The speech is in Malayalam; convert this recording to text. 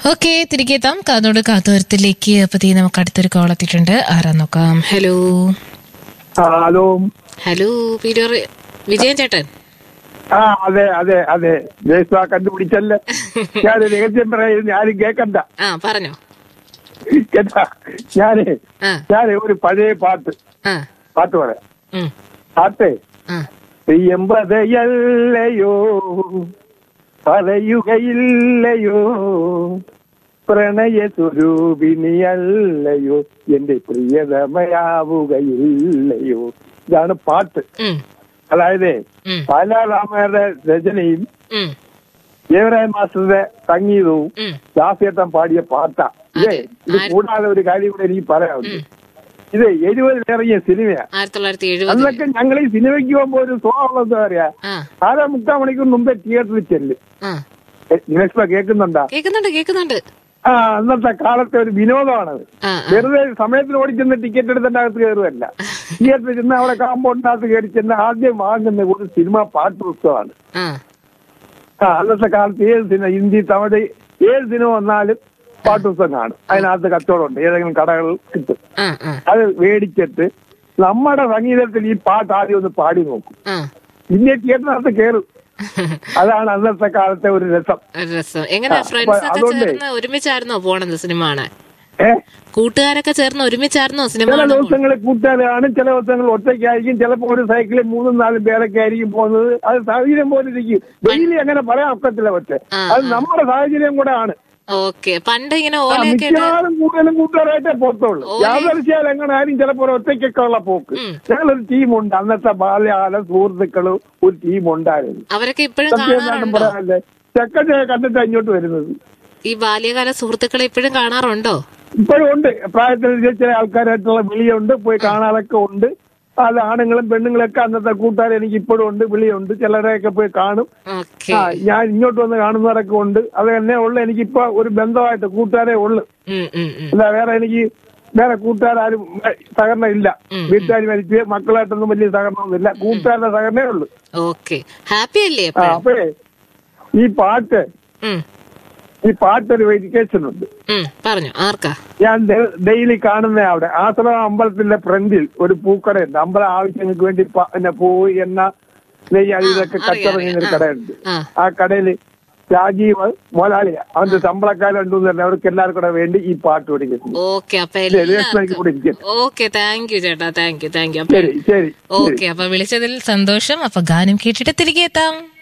ഓക്കെ തിരികെ എത്താം കാതോട് കാത്തോരത്തിലേക്ക് അപ്പൊ തീ നമുക്ക് അടുത്തൊരു കോൾ എത്തിയിട്ടുണ്ട് ആരാ നോക്കാം ഹലോ ആ ഹലോ ഹലോ പീരൂർ വിജയൻ ചേട്ടൻ ആ അതെ അതെ അതെ ദേശ കണ്ടുപിടിച്ചല്ലേ ഞാൻ രഹസ്യം പറയുന്നത് ആരും കേക്കണ്ട ആ പറഞ്ഞോ കേട്ടാ ഞാന് ആ ഞാൻ ഒരു പഴയ പാട്ട് ആ പാട്ട് പറയാം ഉം, പാട്ട് ആ എമ്പതയല്ലയോ പറയുകയില്ലയോ പ്രണയ സ്വരൂപിണിയല്ലയോ എന്റെ പ്രിയതമയാവുകയില്ലയോ ഇതാണ് പാട്ട് ഉം, അതായത് ഉം, പാലാരാമയുടെ രചനയും ഉം, ദേവരായ മാസ്റ്ററുടെ സംഗീതവും ഉം. ദാസേട്ടൻ പാടിയ പാട്ടാ ഇതേ ഇത് കൂടാതെ ഒരു കാര്യം കൂടെ എനിക്ക് പറയാനുണ്ട് ഇത് എഴുപതിലിറങ്ങിയ സിനിമയാ ആയിരത്തി തൊള്ളായിരത്തി എഴുപത് അന്നൊക്കെ ഞങ്ങൾ ഈ സിനിമയ്ക്ക് പോകുമ്പോ ഒരു സ്വഭാവം എന്താ പറയാ ആ ആരാ മുക്കാൽ മണിക്കൂർ മുമ്പേ തിയേറ്ററിൽ ചെല്ലും ആ ദിനേഷ്മ കേൾക്കുന്നുണ്ടാ കേക്കുന്നുണ്ട് കേക്കുന്നുണ്ട് ആ അന്നത്തെ കാലത്തെ ഒരു വിനോദമാണത് ആ ആ വെറുതെ സമയത്തിന് ഓടിച്ചെന്ന് ടിക്കറ്റ് എടുത്തതിന്റെ അകത്ത് കയറുമല്ല തിയേറ്ററിൽ ചെന്ന് അവിടെ കാമ്പൗണ്ടിനകത്ത് കയറി ചെന്ന് ആദ്യം വാങ്ങുന്ന ഒരു സിനിമ പാട്ട് പുസ്തകമാണ് ആ ആ അന്നത്തെ കാലത്ത് ഏത് സിനിമ ഹിന്ദി തമിഴ് ഏത് സിനിമ വന്നാലും പാട്ട് പുസ്തകം കാണും അതിനകത്ത് കച്ചവടമുണ്ട് ഏതെങ്കിലും കടകൾ കിട്ടും ആ ആ അത് മേടിച്ചിട്ട് നമ്മുടെ സംഗീതത്തിൽ ഈ പാട്ട് ആദ്യം ഒന്ന് പാടി നോക്കും ആ പിന്നെ തിയേറ്ററിനകത്ത് കയറും അതാണ് അന്നത്തെ കാലത്തെ ഒരു രസം ഒരു രസം എങ്ങനെ ആ, ഫ്രണ്ട്സ് ഒക്കെ അതുകൊണ്ടേ- ചേർന്ന് ഒരുമിച്ചായിരുന്നോ പോണത് സിനിമ കാണാൻ ഏ കൂട്ടുകാരൊക്കെ ചേർന്ന് ഒരുമിച്ചായിരുന്നോ സിനിമ ചില കാണാൻ പോണത്? ദിവസങ്ങളിൽ കൂട്ടുകാരാണ് ചില ദിവസങ്ങളിൽ ഒറ്റയ്ക്കായിരിക്കും ചിലപ്പോൾ ഒരു സൈക്കിളിൽ മൂന്നും നാലും പേരൊക്കെ ആയിരിക്കും പോകുന്നത് അത് സാഹചര്യം പോലെ ഇരിക്കും ഡെയിലി അങ്ങനെ പറയാൻ ഒക്കത്തില്ല പക്ഷെ ആ, അത് നമ്മുടെ സാഹചര്യം കൂടെ ആണ് ഓക്കെ പണ്ട് ഇങ്ങനെ ആ, ഓലയൊക്കെ ഇട്ട് മിക്കവാറും കൂടുതലും കൂട്ടുകാരായിട്ടേ പോത്തുള്ളൂ ഓലെ- യാദർശിയാൽ എങ്ങനെ ആരും ചിലപ്പോൾ ഒറ്റയ്ക്കൊക്കെ ഉള്ള പോക്ക് ഉം. ഞങ്ങളൊരു ടീമുണ്ട് അന്നത്തെ ബാല്യകാല സുഹൃത്തുക്കളും ഒരു ടീം ഉണ്ടായിരുന്നു അവരൊക്കെ ഇപ്പോഴും സത്യം എന്താണെന്ന് കാണാറുണ്ടോ പറയാനല്ലേ ചെക്കൻ കണ്ടിട്ട് ഇങ്ങോട്ട് വരുന്നത് ഈ ബാല്യകാല സുഹൃത്തുക്കളെ ഇപ്പോഴും കാണാറുണ്ടോ ഇപ്പോഴും ഉണ്ട് പ്രായത്തിനനുസരിച്ച് ചില ആൾക്കാരായിട്ടുള്ള വിളിയുണ്ട് പോയി കാണാനൊക്കെ ഉണ്ട് അത് ആണുങ്ങളും പെണ്ണുങ്ങളൊക്കെ അന്നത്തെ കൂട്ടുകാർ എനിക്ക് ഇപ്പോഴും ഉണ്ട് വിളിയുണ്ട് ചിലരെയൊക്കെ പോയി കാണും ഓക്കെ ആ ഞാൻ ഇങ്ങോട്ട് വന്ന് കാണുന്നവരൊക്കെ ഉണ്ട് അത് തന്നെ ഉള്ളു എനിക്കിപ്പോ ഒരു ബന്ധമായിട്ട് കൂട്ടുകാരെ ഉള്ളു ഉം, ഉം, ഉം. അല്ല വേറെ എനിക്ക് വേറെ കൂട്ടുകാരും സഹകരണം ഇല്ല ഉം. വീട്ടുകാർ മരിച്ച് മക്കളായിട്ടൊന്നും വലിയ സഹകരണമൊന്നുമില്ല കൂട്ടുകാരുടെ സഹകരണമേ ഉള്ളു ഓക്കെ ഹാപ്പി അല്ലേ ആ എപ്പോഴും അപ്പോഴേ ഈ പാട്ട് ഉം, ഈ പാട്ടൊരു എഡ്യൂക്കേഷൻ ഉണ്ട് ഉം, പറഞ്ഞു ആർക്കാ ഞാൻ ഡെയിലി കാണുന്ന അവിടെ ആശ്രമ അമ്പലത്തിന്റെ ഫ്രണ്ടിൽ ഒരു പൂക്കടയുണ്ട് അമ്പല ആവശ്യങ്ങൾക്ക് വേണ്ടി പ- പിന്നെ പൂ എണ്ണ നെയ്യ് അത് ഇതൊക്കെ അറിയാം, കച്ചവടം ഒരു അറിയാം. കടയുണ്ട് ആ ആ കടയിൽ രാജീവ് മോലാളിയ അവന്റെ ശമ്പളക്കാരൻ ഉണ്ടെന്ന് തന്നെ അവർക്ക് എല്ലാവർക്കും കൂടെ വേണ്ടി ഈ പാട്ട് പഠിക്കുന്നു ഓക്കെ അപ്പൊ രേഷ്മയ്ക്ക് എല്ലാവർക്കും കൂടെ ഇരിക്കട്ടെ ഓക്കെ താങ്ക് യു ചേട്ടാ താങ്ക് യു താങ്ക് യു അപ്പൊ ശരി ശരി ശരി ഓക്കെ അപ്പൊ വിളിച്ചതിൽ സന്തോഷം അപ്പൊ ഗാനം കേട്ടിട്ട് തിരികെ എത്താം